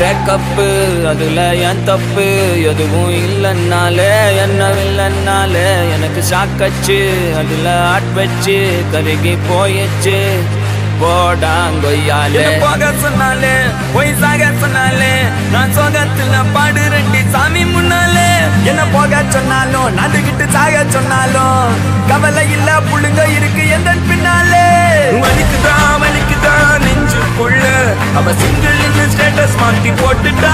break-up அதுல என் தப்பு எதுவும் இல்லைன்னாலே என்ன இல்லைன்னாலே எனக்கு சாக்கச்சு அதுல ஆட் வச்சு கருகி போயிடுச்சு போடாங்கொய்யாலே போக சொன்னாலே பொய் சாக சொன்னாலே நான் சோகத்துல பாடு ரெண்டி சாமி முன்னாலே என்ன போக சொன்னாலும் நடுக்கிட்டு சாக சொன்னாலும் கவலை இல்ல புள்ளுங்க இருக்கு எந்த பின்னாலே வலிக்குதா வலிக்குதா நெஞ்சுக்குள்ள அவ சிங்கிள் ஸ்டேட்டஸ் மாத்தி போட்டுட்டா